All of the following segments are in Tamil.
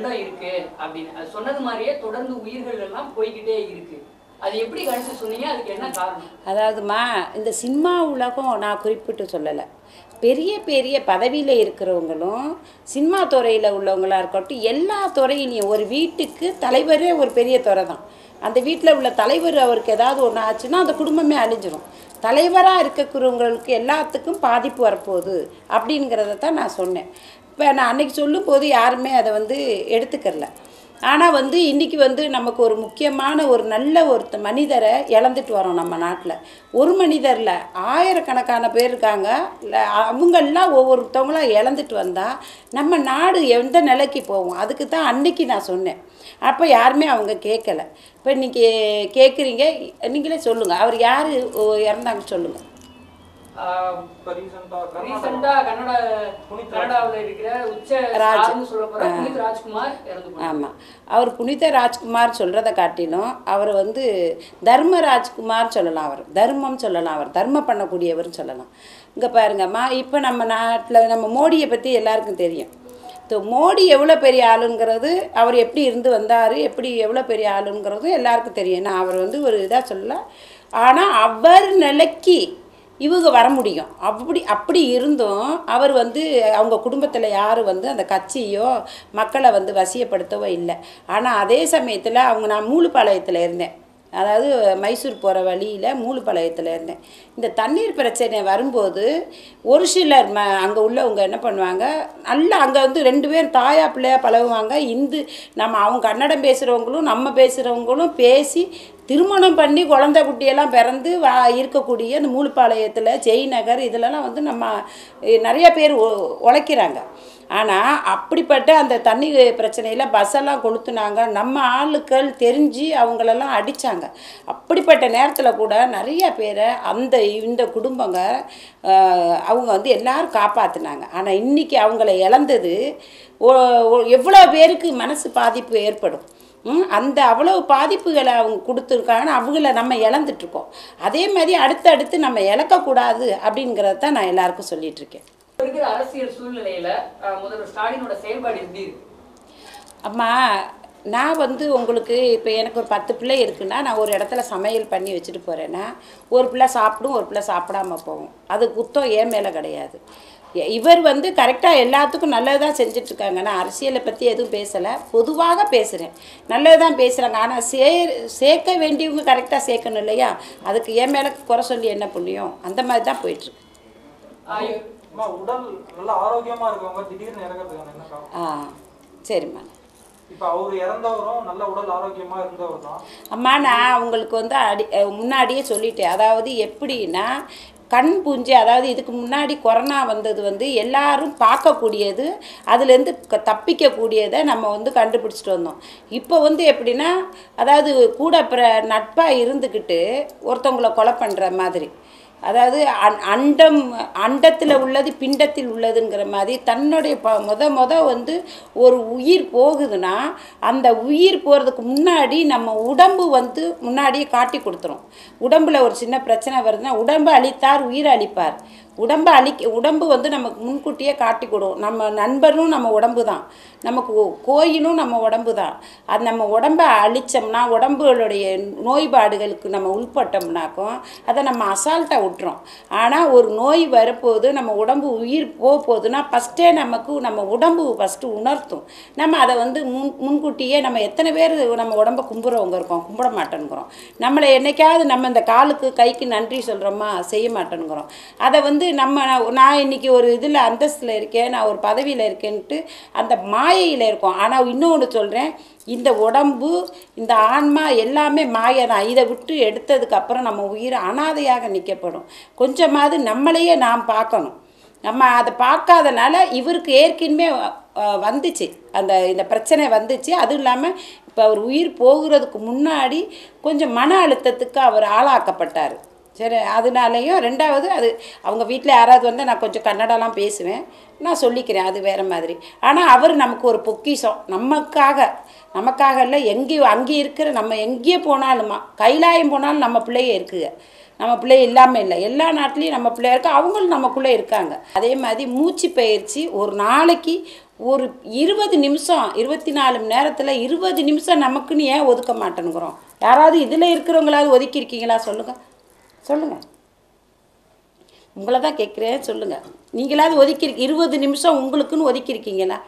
வருடம் இருக்கு அப்படின்னு அது சொன்னது மாதிரியே தொடர்ந்து உயிர்கள் எல்லாம் போய்கிட்டே இருக்கு அது எப்படி கணிச்சு சொன்னீங்க அதுக்கு என்ன காரணம் அதாவதுமா இந்த சினிமா உலகம் நான் குறிப்பிட்டு சொல்லலை பெரிய பெரிய பதவியில் இருக்கிறவங்களும் சினிமா துறையில் உள்ளவங்களா இருக்கட்டும் எல்லா துறையிலையும் ஒரு வீட்டுக்கு தலைவரே ஒரு பெரிய துறை தான் அந்த வீட்டில் உள்ள தலைவர் அவருக்கு ஏதாவது ஒன்று ஆச்சுன்னா அந்த குடும்பமே அழிஞ்சிரும் தலைவராக இருக்கக்கூடியவங்களுக்கு எல்லாத்துக்கும் பாதிப்பு வரப்போகுது அப்படிங்கிறத தான் நான் சொன்னேன் இப்போ நான் அன்னைக்கு சொல்லும்போது யாருமே அதை வந்து எடுத்துக்கறல ஆனால் வந்து இன்றைக்கி வந்து நமக்கு ஒரு முக்கியமான ஒரு நல்ல ஒரு மனிதரை இழந்துட்டு வரோம் நம்ம நாட்டில் ஒரு மனிதரில் ஆயிரக்கணக்கான பேர் இருக்காங்க இல்லை அவங்கெல்லாம் ஒவ்வொருத்தவங்களா இழந்துட்டு வந்தால் நம்ம நாடு எந்த நிலைக்கு போகும் அதுக்கு தான் அன்னைக்கு நான் சொன்னேன் அப்போ யாருமே அவங்க கேட்கல இப்போ இன்றைக்கி கேட்குறீங்க நீங்களே சொல்லுங்கள் அவர் யார் இறந்தாங்க சொல்லுங்கள் இப்போ ரீசெண்டாக கர்நாடகா ரீசெண்டா கன்னட கனடாவில் இருக்கிற உச்ச ராஜ். ஸ்டார்னு சொல்ல போற புனித் ராஜ்குமார் இறந்து போனார் ஆமாம் அவர் புனித ராஜ்குமார் சொல்கிறத காட்டிலும் அவர் வந்து தர்ம ராஜ்குமார் சொல்லலாம் அவர் தர்மம் சொல்லலாம் அவர் தர்மம் பண்ணக்கூடியவர்னு சொல்லலாம் இங்கே பாருங்கம்மா இப்போ நம்ம நாட்டில் நம்ம மோடியை பற்றி எல்லாருக்கும் தெரியும் ஸோ மோடி எவ்வளோ பெரிய ஆளுங்கிறது அவர் எப்படி இருந்து வந்தார் எப்படி எவ்வளோ பெரிய ஆளுங்கிறதும் எல்லாருக்கும் தெரியும் நான் அவர் வந்து ஒரு இதாக சொல்லல ஆனால் அவர் நிலைக்கு இவங்க வர முடியும் அப்படி அப்படி இருந்தும் அவர் வந்து அவங்க குடும்பத்தில் யாரும் வந்து அந்த கட்சியோ மக்களை வந்து வசியப்படுத்தவோ இல்லை ஆனால் அதே சமயத்தில் அவங்க நான் மூலுப்பாளையத்தில் இருந்தேன் அதாவது மைசூர் போகிற வழியில் மூலுப்பாளையத்தில் இருந்தேன் இந்த தண்ணீர் பிரச்சனை வரும்போது ஒரு சிலர் ம அங்கே உள்ளவங்க என்ன பண்ணுவாங்க நல்லா அங்கே வந்து ரெண்டு பேரும் தாயா பிள்ளையா பழகுவாங்க இந்து நம்ம அவங்க கன்னடம் பேசுகிறவங்களும் நம்ம பேசுகிறவங்களும் பேசி திருமணம் பண்ணி குழந்தை குட்டியெல்லாம் பிறந்து வா இருக்கக்கூடிய அந்த மூலுப்பாளையத்தில் ஜெய்நகர் இதிலலாம் வந்து நம்ம எ, நிறைய பேர் உ- உழைக்கிறாங்க ஆனால் அப்படிப்பட்ட அந்த தண்ணி பிரச்சனையில் பஸ்ஸெல்லாம் கொளுத்துனாங்க நம்ம ஆளுக்கள் தெரிஞ்சு அவங்களெல்லாம் அடித்தாங்க அப்படிப்பட்ட நேரத்தில் கூட நிறைய பேரை அந்த இந்த குடும்பங்க அஹ், அவங்க வந்து எல்லாரும் காப்பாற்றினாங்க ஆனால் இன்றைக்கி அவங்கள இழந்தது ஒ- ஒ- எவ்வளோ பேருக்கு மனசு பாதிப்பு ஏற்படும் ம், அந்த அவ்வளவு பாதிப்புகளை அவங்க கொடுத்துருக்காங்கன்னு அவங்கள நம்ம இழந்துட்டுருக்கோம் அதே மாதிரி அடுத்தடுத்து நம்ம இழக்கக்கூடாது அப்படிங்கிறத தான் நான் எல்லாருக்கும் சொல்லிட்டு இருக்கேன் இப்ப இருக்கிற அரசியல் சூழ்நிலையில அஹ், முதல்வர் ஸ்டாலினோட செயல்பாடு எப்படி இருக்கு அம்மா நான் வந்து உங்களுக்கு இப்போ எனக்கு ஒரு பத்து பிள்ளை இருக்குன்னா நான் ஒரு இடத்துல சமையல் பண்ணி வச்சுட்டு போகிறேன்னா ஒரு பிள்ளை சாப்பிடும் ஒரு பிள்ளை சாப்பிடாம போகும் அது குத்தம் ஏன் மேலே கிடையாது எ- இவர் வந்து கரெக்டாக எல்லாத்துக்கும் நல்லது தான் செஞ்சிட்ருக்காங்க நான் அரசியலை பற்றி எதுவும் பேசலை பொதுவாக பேசுகிறேன் நல்லது தான் பேசுகிறாங்க ஆனால் சே சேர்க்க வேண்டியவங்க கரெக்டாக சேர்க்கணும் இல்லையா அதுக்கு ஏன் மேலே குறை சொல்லி என்ன புண்ணியம் அந்த மாதிரி தான் போயிட்டுருக்கு அஹ், இ- அம்மா உடல் நல்லா ஆரோக்கியமா இருக்கவங்க திடீர்னு இறக்கிறதுக்கான என்ன காரணம் ஆ சரிம்மா இப்போ அவர் இறந்தவரும் நல்ல உடல் ஆரோக்கியமா இருந்தவர் தான் அம்மா நான் உங்களுக்கு வந்து அடி அஹ் முன்னாடியே சொல்லிட்டேன் அதாவது எப்படின்னா கண் பூஞ்சை அதாவது இதுக்கு முன்னாடி கொரோனா வந்தது வந்து எல்லாரும் பார்க்கக்கூடியது அதுலேருந்து க- தப்பிக்கக்கூடியதை நம்ம வந்து கண்டுபிடிச்சிட்டு வந்தோம் இப்போ வந்து எப்படின்னா அதாவது கூட பிற நட்பாக இருந்துக்கிட்டு ஒருத்தவங்கள கொலை பண்ணுற மாதிரி அதாவது அன் அண்டம் அண்டத்தில் உள்ளது பிண்டத்தில் உள்ளதுங்கிற மாதிரி தன்னுடைய ப முத முத வந்து ஒரு உயிர் போகுதுன்னா அந்த உயிர் போகிறதுக்கு முன்னாடி நம்ம உடம்பு வந்து முன்னாடியே காட்டி கொடுத்துரும் உடம்புல ஒரு சின்ன பிரச்சனை வருதுன்னா உடம்பை அழித்தார் உயிரை அழிப்பார் உடம்பை அழிக்க உடம்பு வந்து நமக்கு முன்கூட்டியே காட்டி கொடும் நம்ம நண்பரும் நம்ம உடம்பு தான் நமக்கு கோ- கோயிலும் நம்ம உடம்பு தான் அது நம்ம உடம்பை அழிச்சோம்னா உடம்புகளுடைய நோய்பாடுகளுக்கு நம்ம உள்பட்டோம்னாக்கும் அதை நம்ம அசால்ட்டாக விட்டுறோம் ஆனால் ஒரு நோய் வரப்போகுது நம்ம உடம்பு உயிர் போக போகுதுன்னா ஃபஸ்ட்டே நமக்கு நம்ம உடம்பு ஃபஸ்ட்டு உணர்த்தும் நம்ம அதை வந்து முன் முன்கூட்டியே நம்ம எத்தனை பேர் நம்ம உடம்ப கும்புறவங்க இருக்கோம் கும்பிட மாட்டேங்கிறோம் நம்மளை என்னைக்காவது நம்ம இந்த காலுக்கு கைக்கு நன்றி சொல்கிறோமா செய்ய மாட்டேங்கிறோம் அதை வந்து நம்ம நான் இன்னைக்கு ஒரு இதில் அந்தஸ்தில் இருக்கேன் நான் ஒரு பதவியில் இருக்கேன்ட்டு அந்த மாயையில் இருக்கோம் ஆனால் இன்னொன்று சொல்கிறேன் இந்த உடம்பு இந்த ஆன்மா எல்லாமே மாயை தான் இதை விட்டு எடுத்ததுக்கு அப்புறம் நம்ம உயிர் அனாதையாக நிற்கப்படும் கொஞ்சமாவது நம்மளையே நாம் பார்க்கணும் நம்ம அதை பார்க்காதனால இவருக்கு ஏற்கனவே அஹ், வந்துச்சு அந்த இந்த பிரச்சனை வந்துச்சு அதுவும் இல்லாமல் இப்போ அவர் உயிர் போகிறதுக்கு முன்னாடி கொஞ்சம் மன அழுத்தத்துக்கு அவர் ஆளாக்கப்பட்டார் சரி அதனாலையும் ரெண்டாவது அது அவங்க வீட்டில் யாராவது வந்து நான் கொஞ்சம் கன்னடலாம் பேசுவேன் நான் சொல்லிக்கிறேன் அது வேறு மாதிரி ஆனால் அவர் நமக்கு ஒரு பொக்கிஷம் நமக்காக நமக்காக இல்லை எங்கேயும் அங்கே இருக்கிற நம்ம எங்கேயே போனாலுமா கைலாயம் போனாலும் நம்ம பிள்ளைய இருக்குங்க நம்ம பிள்ளை இல்லாமல் இல்லை எல்லா நாட்டிலையும் நம்ம பிள்ளை இருக்கு அவங்களும் நமக்குள்ளே இருக்காங்க அதே மாதிரி மூச்சு பயிற்சி ஒரு நாளைக்கு ஒரு இருபது நிமிஷம் இருபத்தி நாலு மணி நேரத்தில் இருபது நிமிஷம் நமக்குன்னு ஏன் ஒதுக்க மாட்டேனுங்கிறோம் யாராவது இதில் இருக்கிறவங்களாவது ஒதுக்கியிருக்கீங்களா சொல்லுங்கள் சொல்லுங்கள் உங்களை தான் கேட்குறேன் சொல்லுங்கள் நீங்களாவது ஒதுக்கி இருபது நிமிஷம் உங்களுக்குன்னு ஒதுக்கியிருக்கீங்களா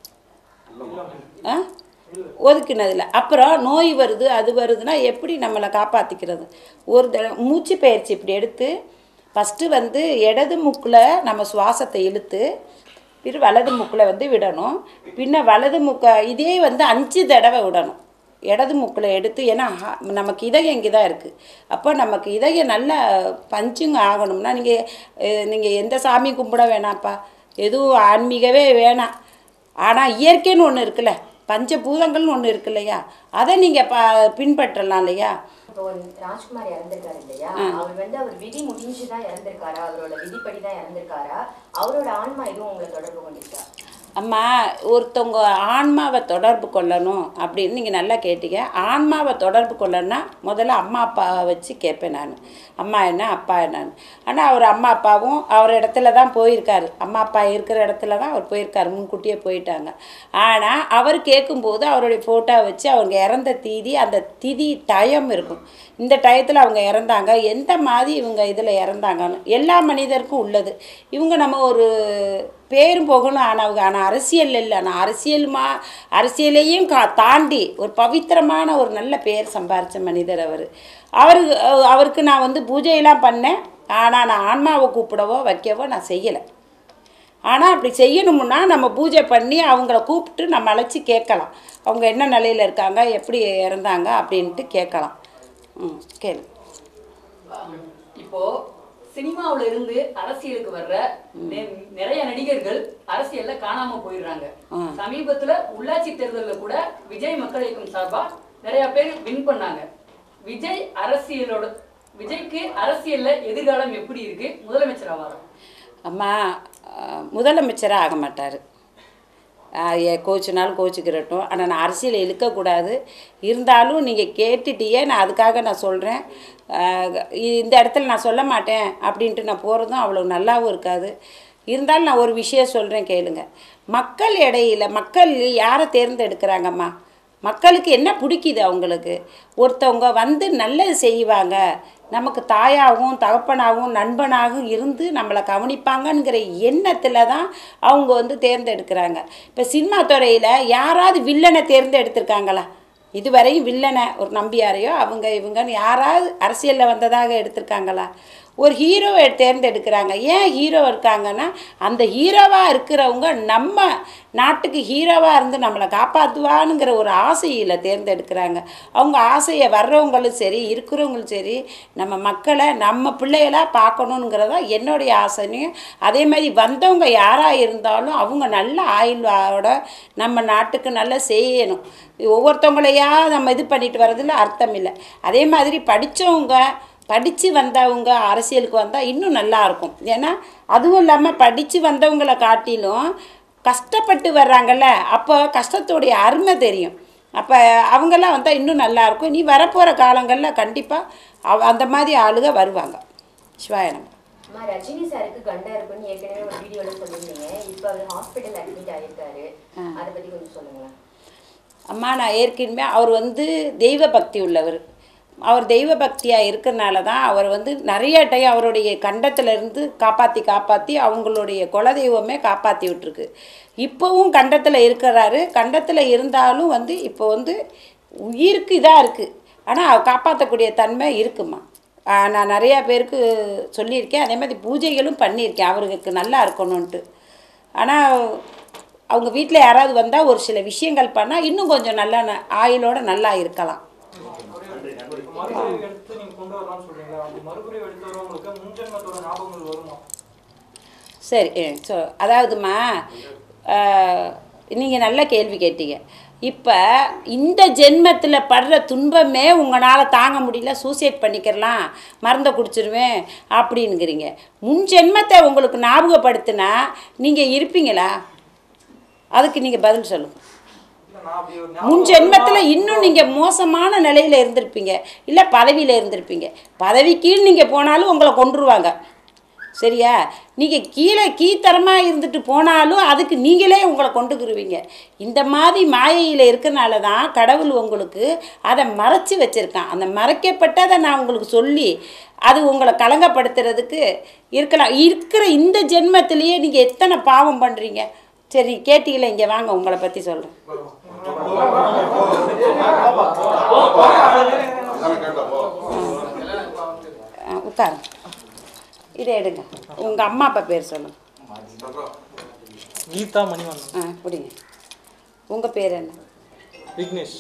ஆ ஒதுக்குனதில்ல அப்புறம் நோய் வருது அது வருதுன்னா எப்படி நம்மளை காப்பாற்றிக்கிறது ஒரு தடவை மூச்சு பயிற்சி இப்படி எடுத்து ஃபஸ்ட்டு வந்து இடது மூக்கில் நம்ம சுவாசத்தை இழுத்து பிற வலது மூக்கில் வந்து விடணும் பின்ன வலது மூக்க இதே வந்து அஞ்சு தடவை விடணும் இடது மூக்கில் எடுத்து ஏன்னா ஹா- நமக்கு இதயம் இங்கே தான் இருக்குது அப்போ நமக்கு இதயம் நல்லா பஞ்சுங்க ஆகணும்னா நீங்கள் நீங்கள் எந்த சாமி கும்பிட வேணாம்ப்பா எதுவும் ஆன்மீகவே வேணாம் ஆனால் இயற்கைன்னு ஒன்று இருக்குல்ல பஞ்சபூதங்கள்னு ஒன்று இருக்கு இல்லையா அதை நீங்கள் ப பின்பற்றலாம் இல்லையா இப்போ வந்து ராஜ்குமார் இறந்திருக்காரு இல்லையா அவர் வந்து அவர் விதி முடிஞ்சுதான் இறந்திருக்காரா அவரோட விதிப்படி தான் இறந்திருக்காரா அவரோட ஆன்மா எதுவும் உங்களை தொடர்பு கொண்டிருக்கா அம்மா ஒருத்தவங்க ஆன்மாவை தொடர்பு கொள்ளணும் அப்படின்னு நீங்கள் நல்லா கேட்டீங்க ஆன்மாவை தொடர்பு கொள்ளணும்னா முதல்ல அம்மா அப்பாவை வச்சு கேட்பேன் நான் அம்மா என்ன அப்பா என்னன்னு ஆனால் அவர் அம்மா அப்பாவும் அவர் இடத்துல தான் போயிருக்காரு அம்மா அப்பா இருக்கிற இடத்துல தான் அவர் போயிருக்காரு முன்கூட்டியே போயிட்டாங்க ஆனால் அவர் கேட்கும்போது அவருடைய ஃபோட்டோ வச்சு அவங்க இறந்த தீதி அந்த திதி டயம் இருக்கும் இந்த டயத்தில் அவங்க இறந்தாங்க எந்த மாதிரி இவங்க இதில் இறந்தாங்கன்னு எல்லா மனிதருக்கும் உள்ளது இவங்க நம்ம ஒரு பேரும் புகழும் ஆனவங்க ஆனால் அரசியல் இல்லை ஆனால் அரசியல் மா அரசியலையும் கா தாண்டி ஒரு பவித்திரமான ஒரு நல்ல பேர் சம்பாரித்த மனிதர் அவர் அவரு அவருக்கு நான் வந்து பூஜையெல்லாம் பண்ணேன் ஆனால் நான் ஆன்மாவை கூப்பிடவோ வைக்கவோ நான் செய்யலை ஆனால் அப்படி செய்யணும்னா நம்ம பூஜை பண்ணி அவங்கள கூப்பிட்டு நம்ம அழைச்சி கேட்கலாம் அவங்க என்ன நிலையில் இருக்காங்க எப்படி இறந்தாங்க அப்படின்ட்டு கேட்கலாம் ம் கேளு இப்போ சினிமாவுல இருந்து அரசியலுக்கு வர்ற நெ- நிறைய நடிகர்கள் அரசியல்ல காணாம போயிடுறாங்க சமீபத்துல உள்ளாட்சி தேர்தல்ல கூட விஜய் மக்கள் இயக்கம் சார்பா நிறைய பேர் வின் பண்ணாங்க விஜய் அரசியலோட விஜய்க்கு அரசியல்ல எதிர்காலம் எப்படி இருக்கு முதலமைச்சர் ஆவாரா அம்மா முதலமைச்சராக ஆக மாட்டார் கோச்சுனாலும் கோச்சுக்கிறட்டும் ஆனால் நான் அரசியல் இழுக்கக்கூடாது இருந்தாலும் நீங்கள் கேட்டுட்டியே நான் அதுக்காக நான் சொல்கிறேன் இந்த இடத்துல நான் சொல்ல மாட்டேன் அப்படின்ட்டு நான் போகிறதும் அவ்வளோ நல்லாவும் இருக்காது இருந்தாலும் நான் ஒரு விஷயம் சொல்கிறேன் கேளுங்க மக்கள் இடையில மக்கள் யாரை தேர்ந்தெடுக்கிறாங்கம்மா மக்களுக்கு என்ன பிடிக்குது அவங்களுக்கு ஒருத்தவங்க வந்து நல்லது செய்வாங்க நமக்கு தாயாகவும் தகப்பனாகவும் நண்பனாகவும் இருந்து நம்மளை கவனிப்பாங்கங்கிற எண்ணத்தில் தான் அவங்க வந்து தேர்ந்தெடுக்கிறாங்க இப்போ சினிமா துறையில் யாராவது வில்லனை தேர்ந்தெடுத்திருக்காங்களா இதுவரையும் வில்லனை ஒரு நம்பியாரையோ அவங்க இவங்கன்னு யாராவது அரசியலில் வந்ததாக எடுத்திருக்காங்களா ஒரு ஹீரோவை தேர்ந்தெடுக்கிறாங்க ஏன் ஹீரோ இருக்காங்கன்னா அந்த ஹீரோவாக இருக்கிறவங்க நம்ம நாட்டுக்கு ஹீரோவாக இருந்து நம்மளை காப்பாற்றுவானுங்கிற ஒரு ஆசையில் தேர்ந்தெடுக்கிறாங்க அவங்க ஆசையை வர்றவங்களும் சரி இருக்கிறவங்களும் சரி நம்ம மக்களை நம்ம பிள்ளைகளாக பார்க்கணுங்கிறதா என்னுடைய ஆசையும் அதே மாதிரி வந்தவங்க யாராக இருந்தாலும் அவங்க நல்ல ஆயுளோட நம்ம நாட்டுக்கு நல்லா செய்யணும் ஒவ்வொருத்தவங்களையா நம்ம இது பண்ணிட்டு வர்றதுல அர்த்தம் இல்லை அதே மாதிரி படித்தவங்க படித்து வந்தவங்க அரசியலுக்கு வந்தால் இன்னும் நல்லா இருக்கும் ஏன்னா அதுவும் இல்லாமல் படித்து வந்தவங்களை காட்டிலும் கஷ்டப்பட்டு வர்றாங்கல்ல அப்போ கஷ்டத்தோடைய அருமை தெரியும் அப்போ அவங்கெல்லாம் வந்தால் இன்னும் நல்லா இருக்கும் நீ வரப்போகிற காலங்களில் கண்டிப்பாக அவ அந்த மாதிரி ஆளுக வருவாங்க சிவாயனம் அம்மா ரஜினி சாருக்கு கண்டா இருக்குன்னு ஏற்கனவே ஒரு வீடியோல சொல்லியிருந்தீங்க இப்போ அவர் ஹாஸ்பிட்டல் அட்மிட் ஆயிருக்காரு அதை பத்தி கொஞ்சம் சொல்லுங்களேன் அம்மா நான் ஏற்கனவே அவர் வந்து தெய்வ பக்தி உள்ளவர் அவர் தெய்வ பக்தியாக இருக்கிறனால தான் அவர் வந்து நிறைய டைம் அவருடைய கண்டத்திலிருந்து காப்பாற்றி காப்பாற்றி அவங்களுடைய குலதெய்வமே காப்பாற்றி விட்டுருக்கு இப்போவும் கண்டத்தில் இருக்கிறாரு கண்டத்தில் இருந்தாலும் வந்து இப்போ வந்து உயிருக்கு இதாக இருக்குது ஆனால் காப்பாற்றக்கூடிய தன்மை இருக்குமா ஆஹ் நான் நிறையா பேருக்கு சொல்லியிருக்கேன் அதே மாதிரி பூஜைகளும் பண்ணியிருக்கேன் அவருக்கு நல்லா இருக்கணும்ன்ட்டு ஆனால் அவங்க வீட்டில் யாராவது வந்தால் ஒரு சில விஷயங்கள் பண்ணால் இன்னும் கொஞ்சம் நல்லா ந- ஆயுளோட நல்லா இருக்கலாம் மறுபடியும் எடுத்து நீங்க கொண்டு வரலாம்னு சொல்றீங்களா அந்த மறுபடியும் எடுத்து வரவங்களுக்கு முன்ஜென்மத்தோட ஞாபகங்கள் வருமா சரி அஹ் ஸோ அதாவதுமா நீங்கள் நல்ல கேள்வி கேட்டீங்க இப்போ இந்த ஜென்மத்தில் படுற துன்பமே உங்களால் தாங்க முடியல சூசைட் பண்ணிக்கிறலாம் மருந்தை குடிச்சிருவேன் அப்படின்னுங்கிறீங்க முன் ஜென்மத்தை உங்களுக்கு ஞாபகப்படுத்தினா நீங்கள் இருப்பீங்களா அதுக்கு நீங்கள் பதில் சொல்லுங்கள் இல்ல நான் அப்படி ஒரு முன் ஞாபகம் ஜென்மத்தில் இன்னும் நீங்கள் மோசமான நிலையில் இருந்திருப்பீங்க இல்லை பதவியில் இருந்திருப்பீங்க பதவிக்கு நீங்கள் போனாலும் உங்களை கொன்றுவாங்க சரியா நீங்கள் கீழே கீத்தரமாக இருந்துட்டு போனாலும் அதுக்கு நீங்களே உங்களை கொண்டுக்குருவீங்க இந்த மாதிரி மாயையில் இருக்கனால தான் கடவுள் உங்களுக்கு அதை மறைச்சி வச்சுருக்கான் அந்த மறைக்கப்பட்டதை நான் உங்களுக்கு சொல்லி அது உங்களை கலங்கப்படுத்துறதுக்கு இருக்கலாம் இருக்கிற இந்த ஜென்மத்திலேயே நீங்கள் எத்தனை பாவம் பண்ணுறீங்க சரி கேட்டீங்களே இங்கே வாங்க உங்களை பற்றி சொல்கிறேன் உட்காருங்க இதை எடுங்க உங்கள் அம்மா அப்பா பேர் சொல்லுங்கள் கீதா மணிவண்ணன் ஆ பிடிங்க உங்கள் பேர் என்ன விக்னேஷ்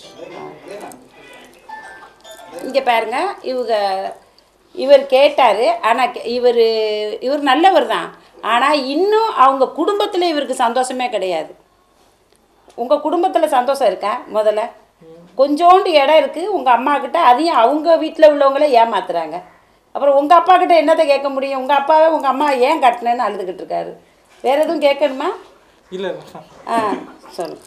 இங்கே பாருங்க இவங்க இவர் கேட்டார் ஆனால் இவர் இவர் நல்லவர் தான் ஆனால் இன்னும் அவங்க குடும்பத்தில் இவருக்கு சந்தோஷமே கிடையாது உங்கள் குடும்பத்தில் சந்தோஷம் இருக்கா முதல்ல கொஞ்சோண்டு இடம் இருக்குது உங்கள் அம்மா கிட்ட அதையும் அவங்க வீட்டில் உள்ளவங்களே ஏமாத்துறாங்க அப்புறம் உங்கள் அப்பா கிட்ட என்னத்தை கேட்க முடியும் உங்கள் அப்பாவே உங்கள் அம்மா ஏன் கட்டினேன்னு அழுதுகிட்டு இருக்காரு வேறு எதுவும் கேட்கணுமா இல்ல ஆ சொல்லுங்க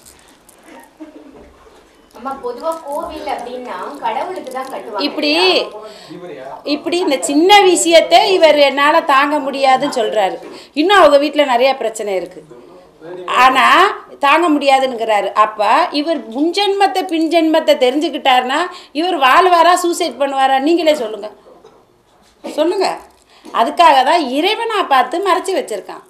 அம்மா பொதுவா கோவில் அப்படின்னா கடவுளுக்கு தான் கட்டுவாங்க இப்படி இப்படி இந்த சின்ன விஷயத்தை இவர் என்னால் தாங்க முடியாதுன்னு சொல்கிறாரு இன்னும் அவங்க வீட்டில் நிறைய பிரச்சனை இருக்குது ஆனால் தாங்க முடியாதுங்கிறாரு அப்போ இவர் முன்ஜென்மத்தை பின்ஜென்மத்தை தெரிஞ்சுக்கிட்டாருன்னா இவர் வாழ்வாரா சூசைட் பண்ணுவாரா நீங்களே சொல்லுங்கள் சொல்லுங்கள் அதுக்காக தான் இறைவனை பார்த்து மறைச்சி வச்சுருக்கான்